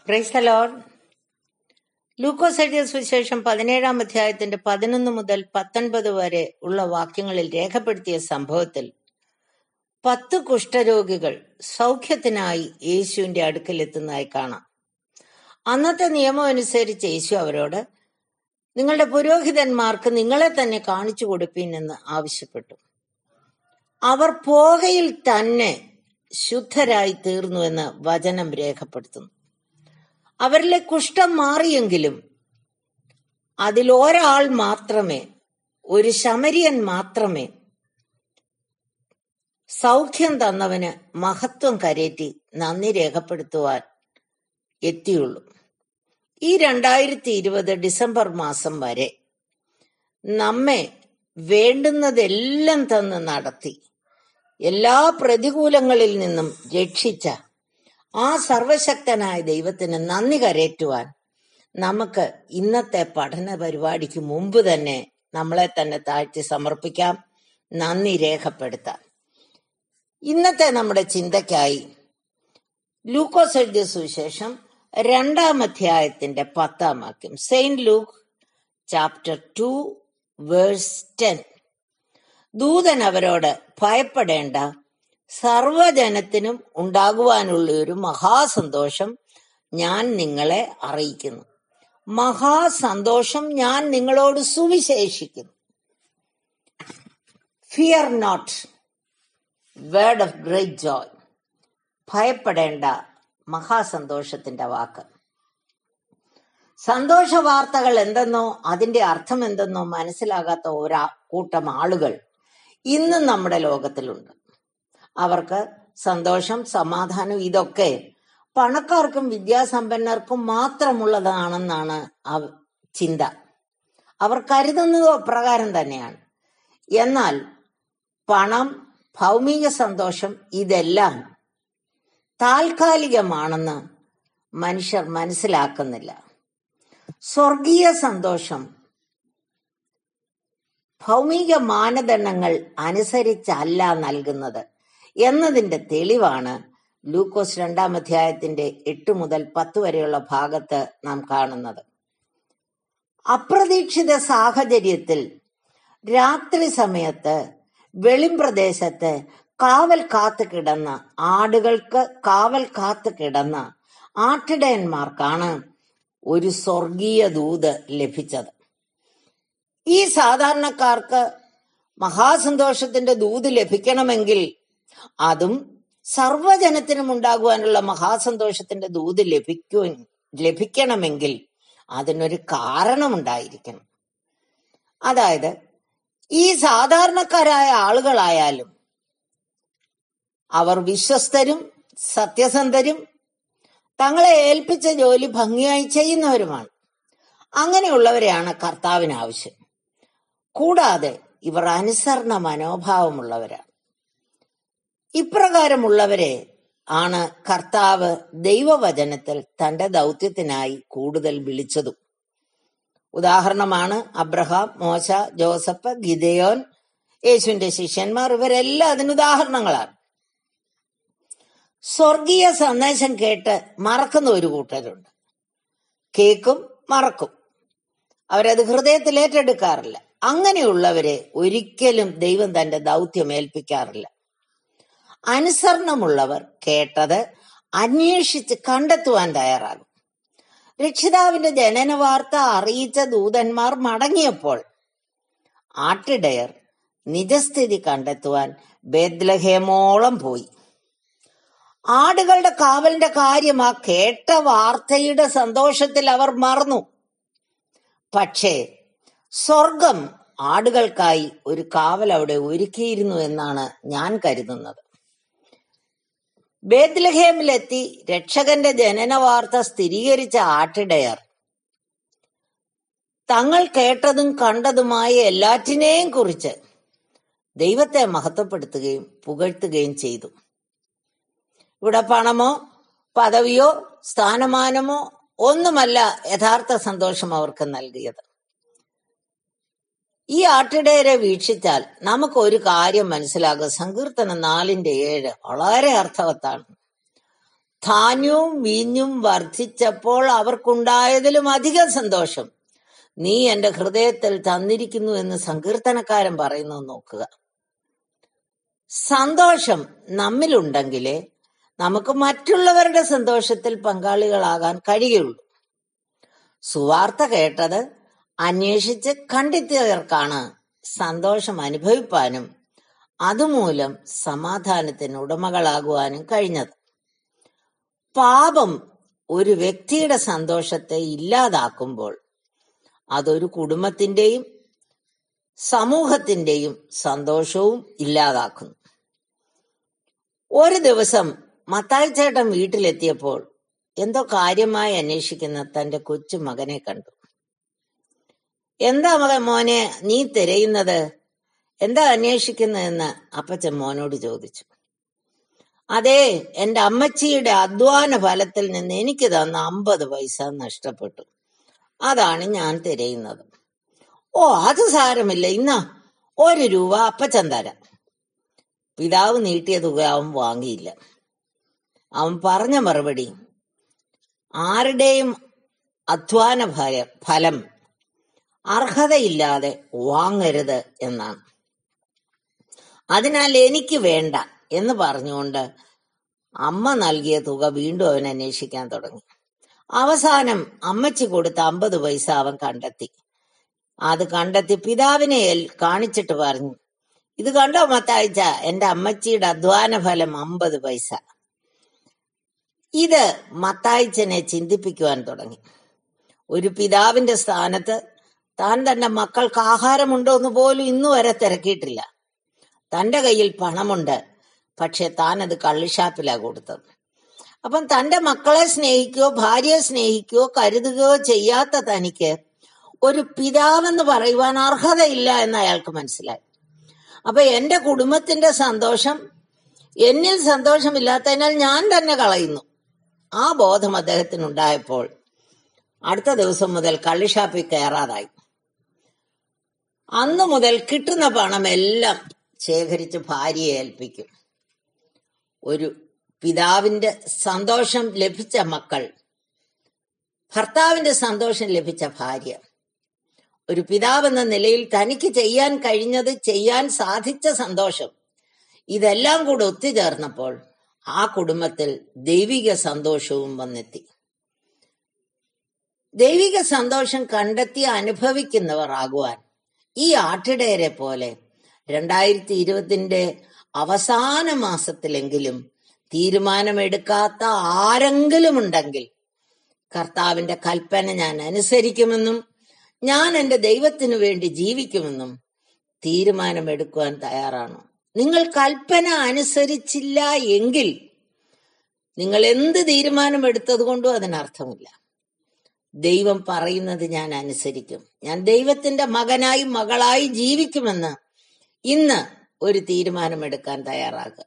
praise Lord ലൂക്കോസ് എഴുതിയ സുവിശേഷം പതിനേഴാം അധ്യായത്തിന്റെ പതിനൊന്ന് മുതൽ പത്തൊൻപത് വരെ ഉള്ള വാക്യങ്ങളിൽ രേഖപ്പെടുത്തിയ സംഭവത്തിൽ പത്ത് കുഷ്ഠരോഗികൾ സൗഖ്യത്തിനായി യേശുവിന്റെ അടുക്കൽ എത്തുന്നതായി കാണാം അന്നത്തെ നിയമം അനുസരിച്ച് യേശു അവരോട് നിങ്ങളുടെ പുരോഹിതന്മാർക്ക് നിങ്ങളെ തന്നെ കാണിച്ചു കൊടുപ്പീൻ എന്ന് ആവശ്യപ്പെട്ടു അവർ പോകയിൽ തന്നെ ശുദ്ധരായി തീർന്നുവെന്ന് വചനം രേഖപ്പെടുത്തുന്നു അവരിലെ കുഷ്ഠം മാറിയെങ്കിലും അതിൽ ഒരാൾ മാത്രമേ ഒരു ശമരിയൻ മാത്രമേ സൗഖ്യം തന്നവന് മഹത്വം കരേറ്റി നന്ദി രേഖപ്പെടുത്തുവാൻ എത്തിയുള്ളൂ ഈ രണ്ടായിരത്തി ഇരുപത് ഡിസംബർ മാസം വരെ നമ്മെ വേണ്ടുന്നതെല്ലാം തന്ന് നടത്തി എല്ലാ പ്രതികൂലങ്ങളിൽ നിന്നും രക്ഷിച്ച ആ സർവശക്തനായ ദൈവത്തിന് നന്ദി കരേറ്റുവാൻ നമുക്ക് ഇന്നത്തെ പഠന പരിപാടിക്ക് മുമ്പ് തന്നെ നമ്മളെ തന്നെ താഴ്ത്തി സമർപ്പിക്കാം നന്ദി രേഖപ്പെടുത്താം ഇന്നത്തെ നമ്മുടെ ചിന്തയ്ക്കായി ലൂക്കോസ് എഴുതിയ സുവിശേഷം രണ്ടാം അധ്യായത്തിന്റെ പത്താം വാക്യം saint Luke chapter two verse ten ദൂതൻ അവരോട് ഭയപ്പെടേണ്ട സർവജനത്തിനും ഉണ്ടാകുവാനുള്ള ഒരു മഹാസന്തോഷം ഞാൻ നിങ്ങളെ അറിയിക്കുന്നു മഹാസന്തോഷം ഞാൻ നിങ്ങളോട് സുവിശേഷിക്കുന്നു fear not word of great joy ഭയപ്പെടേണ്ട മഹാസന്തോഷത്തിന്റെ വാക്ക് സന്തോഷ വാർത്തകൾ എന്തെന്നോ അതിന്റെ അർത്ഥം എന്തെന്നോ മനസ്സിലാകാത്ത ഒരാ കൂട്ടം ആളുകൾ ഇന്നും നമ്മുടെ ലോകത്തിലുണ്ട് അവർക്ക് സന്തോഷം സമാധാനം ഇതൊക്കെ പണക്കാർക്കും വിദ്യാസമ്പന്നർക്കും മാത്രമുള്ളതാണെന്നാണ് അവ- ചിന്ത അവർ കരുതുന്നത് അപ്രകാരം തന്നെയാണ് എന്നാൽ പണം ഭൗമിക സന്തോഷം ഇതെല്ലാം താൽക്കാലികമാണെന്ന് മനുഷ്യർ മനസ്സിലാക്കുന്നില്ല സ്വർഗീയ സന്തോഷം ഭൗമിക മാനദണ്ഡങ്ങൾ അനുസരിച്ചല്ല നൽകുന്നത് എന്നതിന്റെ തെളിവാണ് ലൂക്കോസ് രണ്ടാം അധ്യായത്തിന്റെ എട്ട് മുതൽ പത്ത് വരെയുള്ള ഭാഗത്ത് നാം കാണുന്നത് അപ്രതീക്ഷിത സാഹചര്യത്തിൽ രാത്രി സമയത്ത് വെളിംപ്രദേശത്ത് കാവൽ കാത്തു കിടന്ന ആടുകൾക്ക് കാവൽ കാത്തു കിടന്ന ആട്ടിടയന്മാർക്കാണ് ഒരു സ്വർഗീയ ദൂത് ലഭിച്ചത് ഈ സാധാരണക്കാർക്ക് മഹാസന്തോഷത്തിന്റെ ദൂത് ലഭിക്കണമെങ്കിൽ അതും സർവജനത്തിനും ഉണ്ടാകുവാനുള്ള മഹാസന്തോഷത്തിന്റെ ദൂത് ലഭിക്കു ലഭിക്കണമെങ്കിൽ അതിനൊരു കാരണമുണ്ടായിരിക്കണം അതായത് ഈ സാധാരണക്കാരായ ആളുകളായാലും അവർ വിശ്വസ്തരും സത്യസന്ധരും തങ്ങളെ ഏൽപ്പിച്ച ജോലി ഭംഗിയായി ചെയ്യുന്നവരുമാണ് അങ്ങനെയുള്ളവരെയാണ് കർത്താവിന് ആവശ്യം കൂടാതെ ഇവർ അനുസരണ മനോഭാവമുള്ളവരാണ് ഇപ്രകാരമുള്ളവരെ ആണ് കർത്താവ് ദൈവവചനത്തിൽ തന്റെ ദൗത്യത്തിനായി കൂടുതൽ വിളിച്ചതും ഉദാഹരണമാണ് അബ്രഹാം മോശ ജോസഫ് ഗിദയോൻ യേശുവിന്റെ ശിഷ്യന്മാർ ഇവരെല്ലാം അതിന് ഉദാഹരണങ്ങളാണ് സ്വർഗീയ സന്ദേശം കേട്ട് മറക്കുന്ന ഒരു കൂട്ടരുണ്ട് കേൾക്കും മറക്കും അവരത് ഹൃദയത്തിൽ ഏറ്റെടുക്കാറില്ല അങ്ങനെയുള്ളവരെ ഒരിക്കലും ദൈവം തന്റെ ദൗത്യം ഏൽപ്പിക്കാറില്ല അനുസരണമുള്ളവർ കേട്ടത് അന്വേഷിച്ച് കണ്ടെത്തുവാൻ തയ്യാറാകും രക്ഷിതാവിന്റെ ജനന വാർത്ത അറിയിച്ച ദൂതന്മാർ മടങ്ങിയപ്പോൾ ആട്ടിടയർ നിജസ്ഥിതി കണ്ടെത്തുവാൻ ബേദ്ലഹേമോളം പോയി ആടുകളുടെ കാവലിന്റെ കാര്യം ആ കേട്ട വാർത്തയുടെ സന്തോഷത്തിൽ അവർ മറന്നു പക്ഷേ സ്വർഗം ആടുകൾക്കായി ഒരു കാവൽ അവിടെ ഒരുക്കിയിരുന്നു എന്നാണ് ഞാൻ കരുതുന്നത് ബേദ്ലഹേമിലെത്തി രക്ഷകന്റെ ജനന വാർത്ത സ്ഥിരീകരിച്ച ആട്ടിടയർ തങ്ങൾ കേട്ടതും കണ്ടതുമായ എല്ലാറ്റിനെയും കുറിച്ച് ദൈവത്തെ മഹത്വപ്പെടുത്തുകയും പുകഴ്ത്തുകയും ചെയ്തു ഇവിടെ പണമോ പദവിയോ സ്ഥാനമാനമോ ഒന്നുമല്ല യഥാർത്ഥ സന്തോഷം അവർക്ക് നൽകിയത് ഈ ആട്ടിടയരെ വീക്ഷിച്ചാൽ നമുക്ക് ഒരു കാര്യം മനസ്സിലാകും സങ്കീർത്തനം നാലിന്റെ ഏഴ് വളരെ അർത്ഥവത്താണ് ധാന്യവും വീഞ്ഞും വർദ്ധിച്ചപ്പോൾ അവർക്കുണ്ടായതിലും അധികം സന്തോഷം നീ എന്റെ ഹൃദയത്തിൽ തന്നിരിക്കുന്നു എന്ന് സങ്കീർത്തനക്കാരൻ പറയുന്നത് നോക്കുക സന്തോഷം നമ്മിലുണ്ടെങ്കിലേ നമുക്ക് മറ്റുള്ളവരുടെ സന്തോഷത്തിൽ പങ്കാളികളാകാൻ കഴിയുള്ളൂ സുവാർത്ത കേട്ടത് അന്വേഷിച്ച് കണ്ടെത്തിയവർക്കാണ് സന്തോഷം അനുഭവിപ്പാനും അതുമൂലം സമാധാനത്തിന് ഉടമകളാകുവാനും കഴിഞ്ഞത് പാപം ഒരു വ്യക്തിയുടെ സന്തോഷത്തെ ഇല്ലാതാക്കുമ്പോൾ അതൊരു കുടുംബത്തിന്റെയും സമൂഹത്തിന്റെയും സന്തോഷവും ഇല്ലാതാക്കുന്നു ഒരു ദിവസം മത്തായി ചേട്ടൻ വീട്ടിലെത്തിയപ്പോൾ എന്തോ കാര്യമായി അന്വേഷിക്കുന്ന തന്റെ കൊച്ചു മകനെ കണ്ടു എന്താ മകൻ മോനെ നീ തിരയുന്നത് എന്താ അന്വേഷിക്കുന്നതെന്ന് അപ്പച്ചൻ മോനോട് ചോദിച്ചു അതെ എന്റെ അമ്മച്ചിയുടെ അധ്വാന ഫലത്തിൽ നിന്ന് എനിക്ക് തന്ന അമ്പത് പൈസ നഷ്ടപ്പെട്ടു അതാണ് ഞാൻ തിരയുന്നത് ഓ അത് സാരമില്ല ഇന്നാ ഒരു രൂപ അപ്പച്ചൻ തരാം പിതാവ് നീട്ടിയ തുക അവൻ വാങ്ങിയില്ല അവൻ പറഞ്ഞ മറുപടി ആരുടെയും അധ്വാന ഫല- ഫലം അർഹതയില്ലാതെ വാങ്ങരുത് എന്നാണ് അതിനാൽ എനിക്ക് വേണ്ട എന്ന് പറഞ്ഞുകൊണ്ട് അമ്മ നൽകിയ തുക വീണ്ടും അവൻ അന്വേഷിക്കാൻ തുടങ്ങി അവസാനം അമ്മച്ചി കൊടുത്ത അമ്പത് പൈസ അവൻ കണ്ടെത്തി അത് കണ്ടെത്തി പിതാവിനെ ഏൽ- കാണിച്ചിട്ട് പറഞ്ഞു ഇത് കണ്ടോ മത്താഴ്ച എന്റെ അമ്മച്ചിയുടെ അധ്വാന ഫലം അമ്പത് പൈസ ഇത് മത്തായിച്ചനെ ചിന്തിപ്പിക്കുവാൻ തുടങ്ങി ഒരു പിതാവിന്റെ സ്ഥാനത്ത് താൻ തന്റെ മക്കൾക്ക് ആഹാരമുണ്ടോ എന്ന് പോലും ഇന്നു വരെ തിരക്കിയിട്ടില്ല തന്റെ കയ്യിൽ പണമുണ്ട് പക്ഷെ താൻ അത് കള്ളിഷാപ്പിലാ കൊടുത്തത് അപ്പം തന്റെ മക്കളെ സ്നേഹിക്കുകയോ ഭാര്യയെ സ്നേഹിക്കുകയോ കരുതുകയോ ചെയ്യാത്ത തനിക്ക് ഒരു പിതാവെന്ന് പറയുവാൻ അർഹതയില്ല എന്ന് അയാൾക്ക് മനസ്സിലായി അപ്പൊ എന്റെ കുടുംബത്തിന്റെ സന്തോഷം എന്നിൽ സന്തോഷമില്ലാത്തതിനാൽ ഞാൻ തന്നെ കളയുന്നു ആ ബോധം അദ്ദേഹത്തിനുണ്ടായപ്പോൾ അടുത്ത ദിവസം മുതൽ കള്ളിഷാപ്പിൽ കയറാതായി അന്നു മുതൽ കിട്ടുന്ന പണമെല്ലാം ശേഖരിച്ച് ഭാര്യയെ ഏൽപ്പിക്കും ഒരു പിതാവിന്റെ സന്തോഷം ലഭിച്ച മക്കൾ ഭർത്താവിന്റെ സന്തോഷം ലഭിച്ച ഭാര്യ ഒരു പിതാവെന്ന നിലയിൽ തനിക്ക് ചെയ്യാൻ കഴിഞ്ഞത് ചെയ്യാൻ സാധിച്ച സന്തോഷം ഇതെല്ലാം കൂടെ ഒത്തുചേർന്നപ്പോൾ ആ കുടുംബത്തിൽ ദൈവിക സന്തോഷവും വന്നെത്തി ദൈവിക സന്തോഷം കണ്ടെത്തി അനുഭവിക്കുന്നവർ ആകുവാൻ ഈ ആട്ടിടയരെ പോലെ രണ്ടായിരത്തി ഇരുപതിന്റെ അവസാന മാസത്തിലെങ്കിലും തീരുമാനമെടുക്കാത്ത ആരെങ്കിലും ഉണ്ടെങ്കിൽ കർത്താവിന്റെ കൽപ്പന ഞാൻ അനുസരിക്കുമെന്നും ഞാൻ എന്റെ ദൈവത്തിനു വേണ്ടി ജീവിക്കുമെന്നും തീരുമാനമെടുക്കുവാൻ തയ്യാറാണ് നിങ്ങൾ കൽപ്പന അനുസരിച്ചില്ല എങ്കിൽ നിങ്ങൾ എന്ത് തീരുമാനമെടുത്തത് കൊണ്ടും അതിനർത്ഥമില്ല ദൈവം പറയുന്നത് ഞാൻ അനുസരിക്കും ഞാൻ ദൈവത്തിന്റെ മകനായി മകളായി ജീവിക്കുമെന്ന് ഇന്ന് ഒരു തീരുമാനമെടുക്കാൻ തയ്യാറാകുക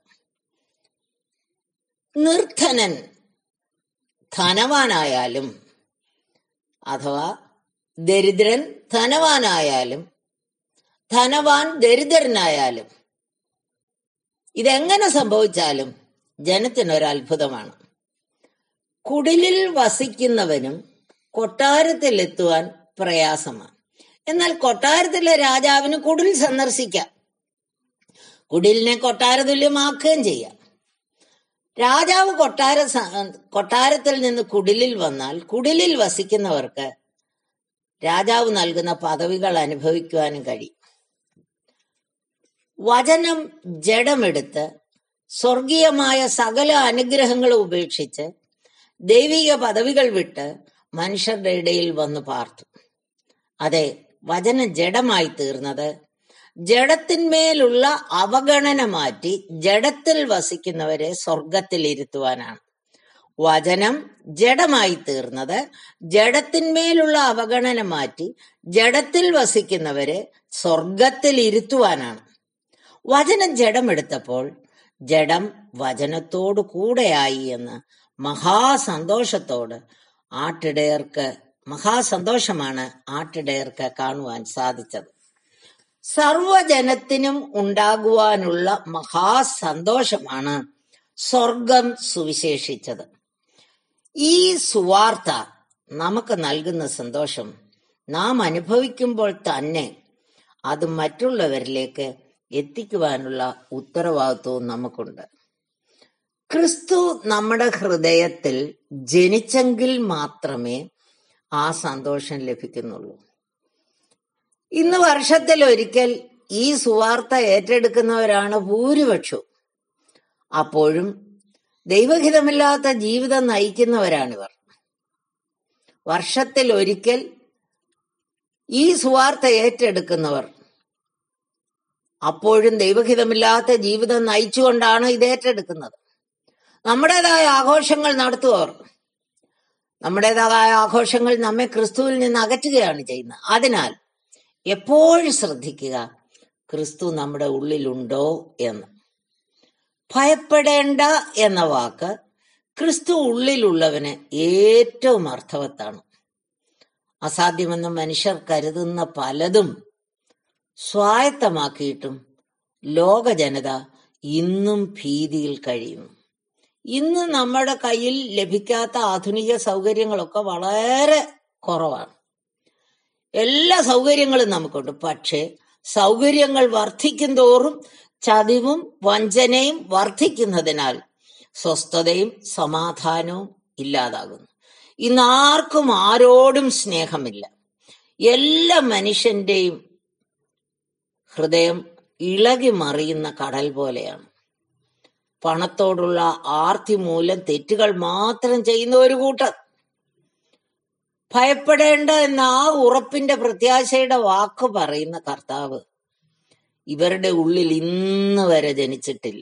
നിർധനൻ ധനവാനായാലും അഥവാ ദരിദ്രൻ ധനവാനായാലും ധനവാൻ ദരിദ്രനായാലും ഇതെങ്ങനെ സംഭവിച്ചാലും ജനത്തിനൊരു അത്ഭുതമാണ് കുടിലിൽ വസിക്കുന്നവനും കൊട്ടാരത്തിൽ എത്തുവാൻ പ്രയാസമാണ് എന്നാൽ കൊട്ടാരത്തിലെ രാജാവിന് കുടിൽ സന്ദർശിക്കാം കുടിലിനെ കൊട്ടാര തുല്യമാക്കുകയും ചെയ്യാം രാജാവ് കൊട്ടാര സ- കൊട്ടാരത്തിൽ നിന്ന് കുടിലിൽ വന്നാൽ കുടിലിൽ വസിക്കുന്നവർക്ക് രാജാവ് നൽകുന്ന പദവികൾ അനുഭവിക്കുവാനും കഴിയും വചനം ജഡമെടുത്ത് സ്വർഗീയമായ സകല അനുഗ്രഹങ്ങളും ഉപേക്ഷിച്ച് ദൈവിക പദവികൾ വിട്ട് മനുഷ്യരുടെ ഇടയിൽ വന്നു പാർത്തു അതെ വചനം ജഡമായി തീർന്നത് ജഡത്തിന്മേലുള്ള അവഗണന മാറ്റി ജഡത്തിൽ വസിക്കുന്നവരെ സ്വർഗത്തിൽ ഇരുത്തുവാനാണ് വചനം ജഡമായി തീർന്നത് ജഡത്തിന്മേലുള്ള അവഗണന മാറ്റി ജഡത്തിൽ വസിക്കുന്നവരെ സ്വർഗത്തിൽ ഇരുത്തുവാനാണ് വചനം ജഡമെടുത്തപ്പോൾ ജഡം വചനത്തോടു കൂടെയായി എന്ന് മഹാസന്തോഷത്തോട് ആട്ടിടയർക്ക് മഹാസന്തോഷമാണ് ആട്ടിടയർക്ക് കാണുവാൻ സാധിച്ചത് സർവജനത്തിനും ഉണ്ടാകുവാനുള്ള മഹാസന്തോഷമാണ് സ്വർഗം സുവിശേഷിച്ചത് ഈ സുവാർത്ത നമുക്ക് നൽകുന്ന സന്തോഷം നാം അനുഭവിക്കുമ്പോൾ തന്നെ അത് മറ്റുള്ളവരിലേക്ക് എത്തിക്കുവാനുള്ള ഉത്തരവാദിത്വവും നമുക്കുണ്ട് ക്രിസ്തു നമ്മുടെ ഹൃദയത്തിൽ ജനിച്ചെങ്കിൽ മാത്രമേ ആ സന്തോഷം ലഭിക്കുന്നുള്ളൂ ഇന്ന് വർഷത്തിൽ ഒരിക്കൽ ഈ സുവാർത്ത ഏറ്റെടുക്കുന്നവരാണ് ഭൂരിപക്ഷവും അപ്പോഴും ദൈവഹിതമില്ലാത്ത ജീവിതം നയിക്കുന്നവരാണിവർ വർഷത്തിൽ ഒരിക്കൽ ഈ സുവാർത്ത ഏറ്റെടുക്കുന്നവർ അപ്പോഴും ദൈവഹിതമില്ലാത്ത ജീവിതം നയിച്ചുകൊണ്ടാണ് ഇത് ഏറ്റെടുക്കുന്നത് നമ്മുടേതായ ആഘോഷങ്ങൾ നടത്തുവർ നമ്മുടേതായ ആഘോഷങ്ങൾ നമ്മെ ക്രിസ്തുവിൽ നിന്ന് അകറ്റുകയാണ് ചെയ്യുന്നത് അതിനാൽ എപ്പോഴും ശ്രദ്ധിക്കുക ക്രിസ്തു നമ്മുടെ ഉള്ളിലുണ്ടോ എന്ന് ഭയപ്പെടേണ്ട എന്ന വാക്ക് ക്രിസ്തു ഉള്ളിലുള്ളവന് ഏറ്റവും അർത്ഥവത്താണ് അസാധ്യമെന്ന് മനുഷ്യർ കരുതുന്ന പലതും സ്വായത്തമാക്കിയിട്ടും ലോക ജനത ഇന്നും ഭീതിയിൽ കഴിയുന്നു ഇന്ന് നമ്മുടെ കയ്യിൽ ലഭിക്കാത്ത ആധുനിക സൗകര്യങ്ങളൊക്കെ വളരെ കുറവാണ് എല്ലാ സൗകര്യങ്ങളും നമുക്കുണ്ട് പക്ഷേ സൗകര്യങ്ങൾ വർദ്ധിക്കും തോറും ചതിവും വഞ്ചനയും വർദ്ധിക്കുന്നതിനാൽ സ്വസ്ഥതയും സമാധാനവും ഇല്ലാതാകുന്നു ഇന്ന് ആർക്കും ആരോടും സ്നേഹമില്ല എല്ലാ മനുഷ്യന്റെയും ഹൃദയം ഇളകി മറിയുന്ന കടൽ പോലെയാണ് പണത്തോടുള്ള ആർത്തി മൂലം തെറ്റുകൾ മാത്രം ചെയ്യുന്ന ഒരു കൂട്ടർ ഭയപ്പെടേണ്ട എന്ന ആ ഉറപ്പിന്റെ പ്രത്യാശയുടെ വാക്ക് പറയുന്ന കർത്താവ് ഇവരുടെ ഉള്ളിൽ ഇന്ന് വരെ ജനിച്ചിട്ടില്ല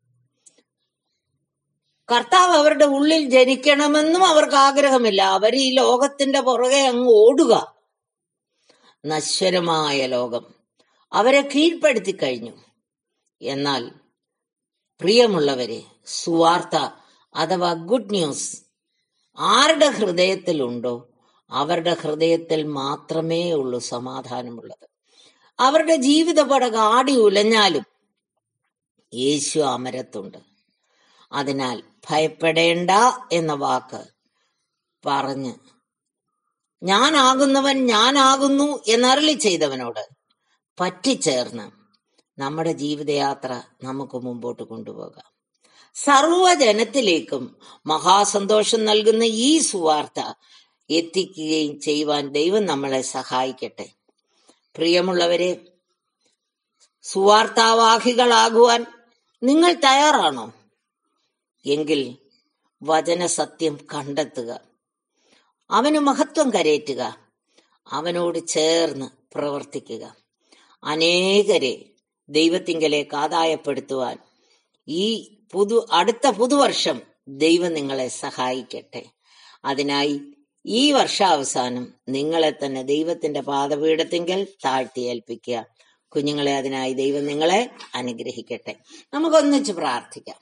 കർത്താവ് അവരുടെ ഉള്ളിൽ ജനിക്കണമെന്നും അവർക്ക് ആഗ്രഹമില്ല അവർ ഈ ലോകത്തിന്റെ പുറകെ അങ്ങ് ഓടുക നശ്വരമായ ലോകം അവരെ കീഴ്പ്പെടുത്തി കഴിഞ്ഞു എന്നാൽ പ്രിയമുള്ളവരെ സുവാർത്ത അഥവാ ഗുഡ് ന്യൂസ് ആരുടെ ഹൃദയത്തിലുണ്ടോ അവരുടെ ഹൃദയത്തിൽ മാത്രമേ ഉള്ളൂ സമാധാനമുള്ളത് അവരുടെ ജീവിത പടക ആടി ഉലഞ്ഞാലും യേശു അമരത്തുണ്ട് അതിനാൽ ഭയപ്പെടേണ്ട എന്ന വാക്ക് പറഞ്ഞ് ഞാനാകുന്നവൻ ഞാനാകുന്നു എന്നരളി ചെയ്തവനോട് പറ്റിച്ചേർന്ന് നമ്മുടെ ജീവിതയാത്ര നമുക്ക് മുമ്പോട്ട് കൊണ്ടുപോകാം സർവജനത്തിലേക്കും മഹാസന്തോഷം നൽകുന്ന ഈ സുവാർത്ത എത്തിക്കുകയും ചെയ്യുവാൻ ദൈവം നമ്മളെ സഹായിക്കട്ടെ പ്രിയമുള്ളവരെ സുവാർത്താവാഹികളാകുവാൻ നിങ്ങൾ തയ്യാറാണോ എങ്കിൽ വചനസത്യം കണ്ടെത്തുക അവന് മഹത്വം കരേറ്റുക അവനോട് ചേർന്ന് പ്രവർത്തിക്കുക അനേകരെ ദൈവത്തിങ്കലേക്ക് ആദായപ്പെടുത്തുവാൻ ഈ പുതു അടുത്ത പുതുവർഷം ദൈവം നിങ്ങളെ സഹായിക്കട്ടെ അതിനായി ഈ വർഷാവസാനം നിങ്ങളെ തന്നെ ദൈവത്തിന്റെ പാദപീഠത്തിങ്കൽ താഴ്ത്തി ഏൽപ്പിക്കുക കുഞ്ഞുങ്ങളെ അതിനായി ദൈവം നിങ്ങളെ അനുഗ്രഹിക്കട്ടെ നമുക്കൊന്നിച്ച് പ്രാർത്ഥിക്കാം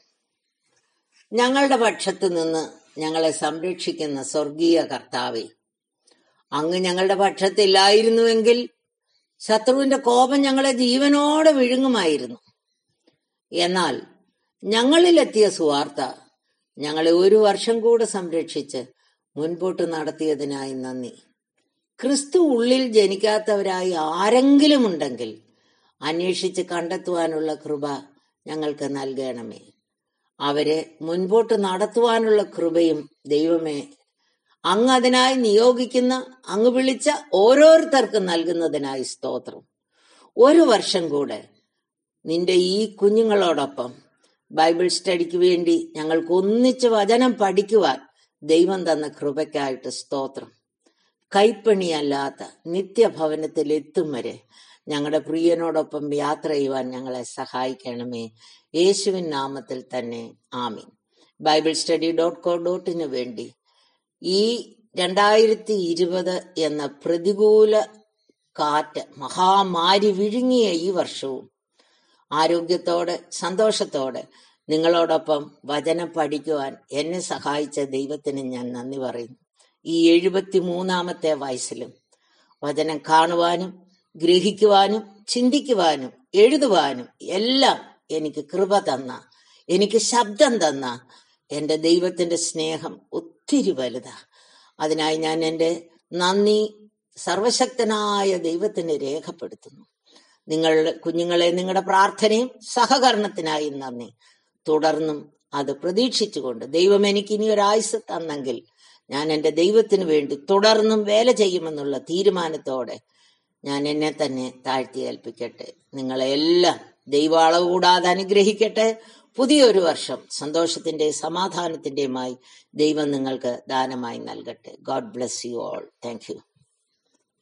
ഞങ്ങളുടെ പക്ഷത്ത് നിന്ന് ഞങ്ങളെ സംരക്ഷിക്കുന്ന സ്വർഗീയ കർത്താവെ അങ്ങ് ഞങ്ങളുടെ പക്ഷത്തില്ലായിരുന്നുവെങ്കിൽ ശത്രുവിന്റെ കോപം ഞങ്ങളെ ജീവനോടെ വിഴുങ്ങുമായിരുന്നു എന്നാൽ ഞങ്ങളിലെത്തിയ സുവാർത്ത ഞങ്ങളെ ഒരു വർഷം കൂടെ സംരക്ഷിച്ച് മുൻപോട്ട് നടത്തിയതിനായി നന്ദി ക്രിസ്തു ഉള്ളിൽ ജനിക്കാത്തവരായി ആരെങ്കിലും ഉണ്ടെങ്കിൽ അന്വേഷിച്ച് കണ്ടെത്തുവാനുള്ള കൃപ ഞങ്ങൾക്ക് നൽകണമേ അവരെ മുൻപോട്ട് നടത്തുവാനുള്ള കൃപയും ദൈവമേ അങ്ങ് അതിനായി നിയോഗിക്കുന്ന അങ്ങ് വിളിച്ച ഓരോരുത്തർക്കും നൽകുന്നതിനായി സ്തോത്രം ഒരു വർഷം കൂടെ നിന്റെ ഈ കുഞ്ഞുങ്ങളോടൊപ്പം ബൈബിൾ സ്റ്റഡിക്ക് വേണ്ടി ഞങ്ങൾക്ക് ഒന്നിച്ച് വചനം പഠിക്കുവാൻ ദൈവം തന്ന കൃപയ്ക്കായിട്ട് സ്തോത്രം കൈപ്പണിയല്ലാത്ത നിത്യഭവനത്തിൽ എത്തും വരെ ഞങ്ങളുടെ പ്രിയനോടൊപ്പം യാത്ര ചെയ്യുവാൻ ഞങ്ങളെ സഹായിക്കണമേ യേശുവിൻ നാമത്തിൽ തന്നെ ആമീൻ ബൈബിൾ സ്റ്റഡി ഡോട്ട് കോ ഡോട്ടിന് വേണ്ടി ഈ രണ്ടായിരത്തി ഇരുപത് എന്ന പ്രതികൂല കാറ്റ് മഹാമാരി വിഴുങ്ങിയ ഈ വർഷവും ആരോഗ്യത്തോടെ സന്തോഷത്തോടെ നിങ്ങളോടൊപ്പം വചനം പഠിക്കുവാൻ എന്നെ സഹായിച്ച ദൈവത്തിന് ഞാൻ നന്ദി പറയുന്നു ഈ എഴുപത്തി മൂന്നാമത്തെ വയസ്സിലും വചനം കാണുവാനും ഗ്രഹിക്കുവാനും ചിന്തിക്കുവാനും എഴുതുവാനും എല്ലാം എനിക്ക് കൃപ തന്ന എനിക്ക് ശബ്ദം തന്ന എന്റെ ദൈവത്തിന്റെ സ്നേഹം ഒത്തിരി വലുതാ അതിനായി ഞാൻ എൻ്റെ നന്ദി സർവശക്തനായ ദൈവത്തിന് രേഖപ്പെടുത്തുന്നു നിങ്ങളുടെ കുഞ്ഞുങ്ങളെ നിങ്ങളുടെ പ്രാർത്ഥനയും സഹകരണത്തിനായി നന്ദി തുടർന്നും അത് പ്രതീക്ഷിച്ചുകൊണ്ട് ദൈവം എനിക്ക് ഇനി ഒരായുസ് തന്നെങ്കിൽ ഞാൻ എൻ്റെ ദൈവത്തിന് വേണ്ടി തുടർന്നും വേല ചെയ്യുമെന്നുള്ള തീരുമാനത്തോടെ ഞാൻ എന്നെ തന്നെ താഴ്ത്തി ഏൽപ്പിക്കട്ടെ നിങ്ങളെ എല്ലാം ദൈവ അളവ് കൂടാതെ അനുഗ്രഹിക്കട്ടെ പുതിയൊരു വർഷം സന്തോഷത്തിന്റെ സമാധാനത്തിന്റെയുമായി ദൈവം നിങ്ങൾക്ക് ദാനമായി നൽകട്ടെ God bless you all thank U